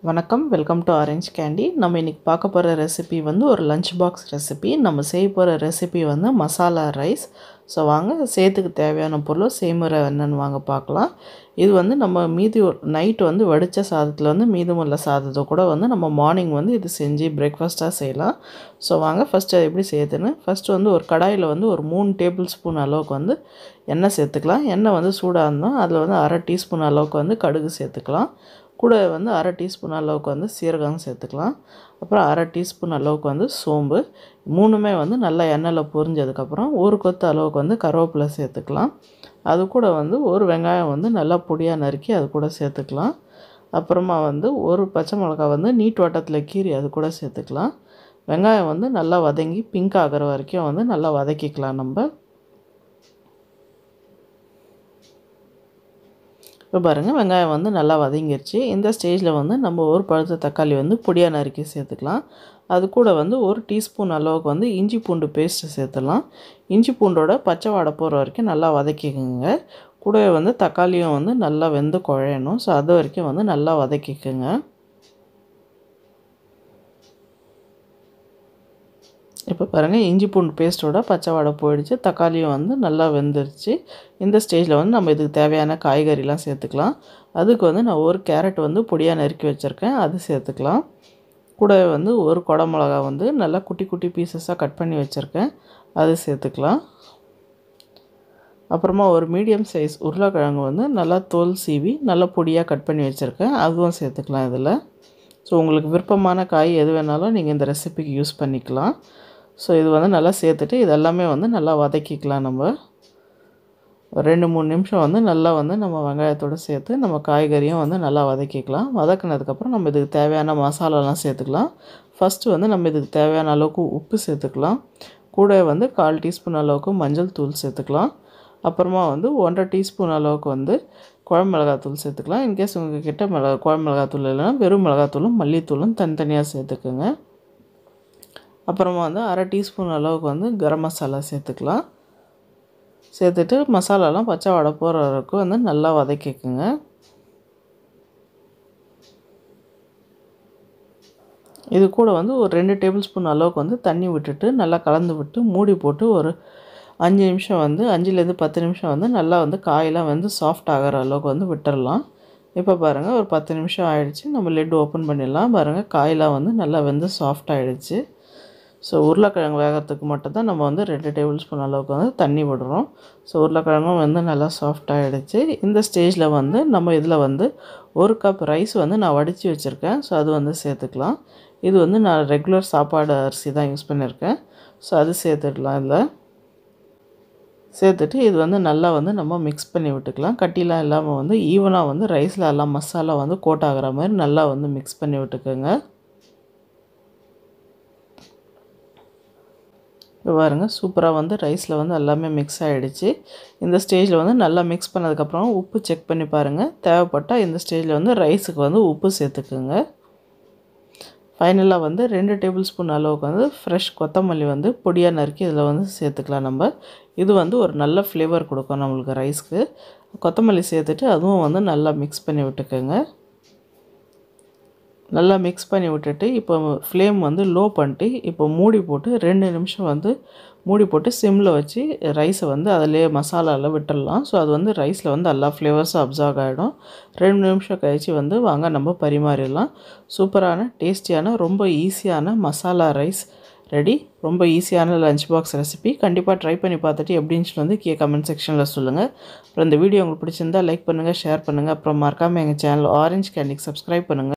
வணக்கம் welcome to orange candy நம்ம இன்றைக்கி பார்க்க போகிற ரெசிபி வந்து ஒரு லஞ்ச் பாக்ஸ் ரெசிபி நம்ம செய்ய போகிற ரெசிபி வந்து மசாலா ரைஸ் ஸோ வாங்க சேத்துக்கு தேவையான பொருள் செய்முறை என்னென்னு வாங்க பார்க்கலாம் இது வந்து நம்ம மீதி நைட்டு வந்து வடித்த சாதத்தில் வந்து மீதமுள்ள சாதத்தை கூட வந்து நம்ம மார்னிங் வந்து இது செஞ்சு பிரேக்ஃபாஸ்ட்டாக செய்யலாம் ஸோ வாங்க ஃபஸ்ட்டு எப்படி செய்யுதுன்னு ஃபஸ்ட்டு வந்து ஒரு கடாயில் வந்து ஒரு மூணு டேபிள் ஸ்பூன் அளவுக்கு வந்து எண்ணெய் சேர்த்துக்கலாம் எண்ணெய் வந்து சூடாக இருந்தால் அதில் வந்து அரை டீஸ்பூன் அளவுக்கு வந்து கடுகு சேர்த்துக்கலாம் கூட வந்து அரை டீஸ்பூன் அளவுக்கு வந்து சீரகம் சேர்த்துக்கலாம் அப்புறம் அரை டீஸ்பூன் அளவுக்கு வந்து சோம்பு மூணுமே வந்து நல்லா எண்ணெயில் பொரிஞ்சதுக்கப்புறம் ஒரு கொத்து அளவுக்கு வந்து கருவேப்பிலை சேர்த்துக்கலாம் அது கூட வந்து ஒரு வெங்காயம் வந்து நல்லா பொடியாக நறுக்கி அது கூட சேர்த்துக்கலாம் அப்புறமா வந்து ஒரு பச்சை மிளகாய் வந்து நீட் வட்டத்தில் கீறி அது கூட சேர்த்துக்கலாம் வெங்காயம் வந்து நல்லா வதங்கி பிங்க் ஆகிற வரைக்கும் வந்து நல்லா வதக்கிக்கலாம் நம்ம இப்போ பாருங்கள் வெங்காயம் வந்து நல்லா வதங்கிருச்சு இந்த ஸ்டேஜில் வந்து நம்ம ஒரு பழுத்த தக்காளி வந்து பொடியாக நறுக்கி சேர்த்துக்கலாம் அது கூட வந்து ஒரு டீஸ்பூன் அளவுக்கு வந்து இஞ்சி பூண்டு பேஸ்ட்டு சேர்த்துலாம் இஞ்சி பூண்டோட பச்சை வாடை போகிற வரைக்கும் நல்லா வதக்கிக்கோங்க கூடவே வந்து தக்காளியும் வந்து நல்லா வெந்து குழையணும் ஸோ அது வரைக்கும் வந்து நல்லா வதக்கிக்கோங்க இப்போ பாருங்கள் இஞ்சி பூண்டு பேஸ்ட்டோட பச்சை வடை போயிடுச்சு தக்காளியும் வந்து நல்லா வெந்துருச்சு இந்த ஸ்டேஜில் வந்து நம்ம இதுக்கு தேவையான காய்கறிலாம் சேர்த்துக்கலாம் அதுக்கு வந்து நான் ஒரு கேரட் வந்து பொடியாக நறுக்கி வச்சுருக்கேன் அது சேர்த்துக்கலாம் கூட வந்து ஒரு குடமிளகா வந்து நல்லா குட்டி குட்டி பீசஸாக கட் பண்ணி வச்சுருக்கேன் அது சேர்த்துக்கலாம் அப்புறமா ஒரு மீடியம் சைஸ் உருளைக்கிழங்கு வந்து நல்லா தோல் சீவி நல்லா பொடியாக கட் பண்ணி வச்சுருக்கேன் அதுவும் சேர்த்துக்கலாம் இதில் ஸோ உங்களுக்கு விருப்பமான காய் எது வேணாலும் நீங்கள் இந்த ரெசிபிக்கு யூஸ் பண்ணிக்கலாம் ஸோ இது வந்து நல்லா சேர்த்துட்டு இது எல்லாமே வந்து நல்லா வதக்கிக்கலாம் நம்ம ரெண்டு மூணு நிமிஷம் வந்து நல்லா வந்து நம்ம வெங்காயத்தோடு சேர்த்து நம்ம காய்கறியும் வந்து நல்லா வதக்கிக்கலாம் வதக்கினதுக்கப்புறம் நம்ம இதுக்கு தேவையான மசாலாலாம் சேர்த்துக்கலாம் ஃபஸ்ட்டு வந்து நம்ம இதுக்கு தேவையான அளவுக்கு உப்பு சேர்த்துக்கலாம் கூட வந்து கால் டீஸ்பூன் அளவுக்கு மஞ்சள் தூள் சேர்த்துக்கலாம் அப்புறமா வந்து ஒன்றரை டீஸ்பூன் அளவுக்கு வந்து குழம்பு மிளகாத்தூள் சேர்த்துக்கலாம் இன்கேஸ் உங்கள் கிட்ட மிளகா குழம்பு மிளகாத்தூள் இல்லைன்னா வெறும் மிளகாத்தூளும் மல்லித்தூளும் தனித்தனியாக சேர்த்துக்குங்க அப்புறமா வந்து அரை டீஸ்பூன் அளவுக்கு வந்து கரம் மசாலா சேர்த்துக்கலாம் சேர்த்துட்டு மசாலாலாம் பச்சை வடை போகிற வரைக்கும் வந்து நல்லா வதக்கிக்குங்க இது கூட வந்து ஒரு ரெண்டு டேபிள் ஸ்பூன் அளவுக்கு வந்து தண்ணி விட்டுட்டு நல்லா கலந்து விட்டு மூடி போட்டு ஒரு அஞ்சு நிமிஷம் வந்து அஞ்சுலேருந்து பத்து நிமிஷம் வந்து நல்லா வந்து காயெல்லாம் வந்து சாஃப்ட் ஆகிற அளவுக்கு வந்து விட்டுடலாம் இப்போ பாருங்கள் ஒரு பத்து நிமிஷம் ஆகிடுச்சு நம்ம லெட் ஓப்பன் பண்ணிடலாம் பாருங்கள் காயெல்லாம் வந்து நல்லா வந்து சாஃப்ட் ஆகிடுச்சு ஸோ உருளைக்கிழங்கு வேகிறதுக்கு மட்டும் தான் நம்ம வந்து ரெண்டு டேபிள் ஸ்பூன் அளவுக்கு வந்து தண்ணி விடுறோம் ஸோ உருளைக்கிழங்கும் வந்து நல்லா சாஃப்ட் ஆகிடுச்சு இந்த ஸ்டேஜில் வந்து நம்ம இதில் வந்து ஒரு கப் ரைஸ் வந்து நான் வடித்து வச்சுருக்கேன் ஸோ அது வந்து சேர்த்துக்கலாம் இது வந்து நான் ரெகுலர் சாப்பாடு அரிசி தான் யூஸ் பண்ணியிருக்கேன் ஸோ அது சேர்த்துடலாம் இதில் சேர்த்துட்டு இது வந்து நல்லா வந்து நம்ம மிக்ஸ் பண்ணி விட்டுக்கலாம் கட்டிலாம் இல்லாமல் வந்து ஈவனாக வந்து ரைஸில் எல்லாம் மசாலா வந்து கோட் ஆகிற மாதிரி நல்லா வந்து மிக்ஸ் பண்ணி விட்டுக்கோங்க இப்போ பாருங்கள் சூப்பராக வந்து ரைஸில் வந்து எல்லாமே மிக்ஸ் ஆகிடுச்சு இந்த ஸ்டேஜில் வந்து நல்லா மிக்ஸ் பண்ணதுக்கப்புறம் உப்பு செக் பண்ணி பாருங்கள் தேவைப்பட்டால் இந்த ஸ்டேஜில் வந்து ரைஸுக்கு வந்து உப்பு சேர்த்துக்குங்க ஃபைனலாக வந்து ரெண்டு டேபிள் ஸ்பூன் அளவுக்கு வந்து ஃப்ரெஷ் கொத்தமல்லி வந்து பொடியாக நறுக்கி இதில் வந்து சேர்த்துக்கலாம் நம்ம இது வந்து ஒரு நல்ல ஃப்ளேவர் கொடுக்கும் நம்மளுக்கு ரைஸ்க்கு கொத்தமல்லி சேர்த்துட்டு அதுவும் வந்து நல்லா மிக்ஸ் பண்ணி விட்டுக்கோங்க நல்லா மிக்ஸ் பண்ணி விட்டுட்டு இப்போ ஃப்ளேம் வந்து லோ பண்ணிட்டு இப்போ மூடி போட்டு ரெண்டு நிமிஷம் வந்து மூடி போட்டு சிம்மில் வச்சு ரைஸை வந்து அதிலே மசாலாவில் விட்டுடலாம் ஸோ அது வந்து ரைஸில் வந்து எல்லா ஃப்ளேவர்ஸும் அப்சர்வ் ஆகிடும் ரெண்டு நிமிஷம் கழித்து வந்து வாங்க நம்ம பரிமாறிடலாம் சூப்பரான டேஸ்டியான ரொம்ப ஈஸியான மசாலா ரைஸ் ரெடி ரொம்ப ஈஸியான லஞ்ச் பாக்ஸ் ரெசிபி கண்டிப்பாக ட்ரை பண்ணி பார்த்துட்டு எப்படின்னு வந்து கே கமெண்ட் செக்ஷனில் சொல்லுங்கள் அப்புறம் இந்த வீடியோ உங்களுக்கு பிடிச்சிருந்தா லைக் பண்ணுங்கள் ஷேர் பண்ணுங்கள் அப்புறம் மறக்காமல் எங்கள் சேனல் ஆரஞ்ச் கேண்டிக்கு சப்ஸ்கிரைப் பண்ணுங்கள்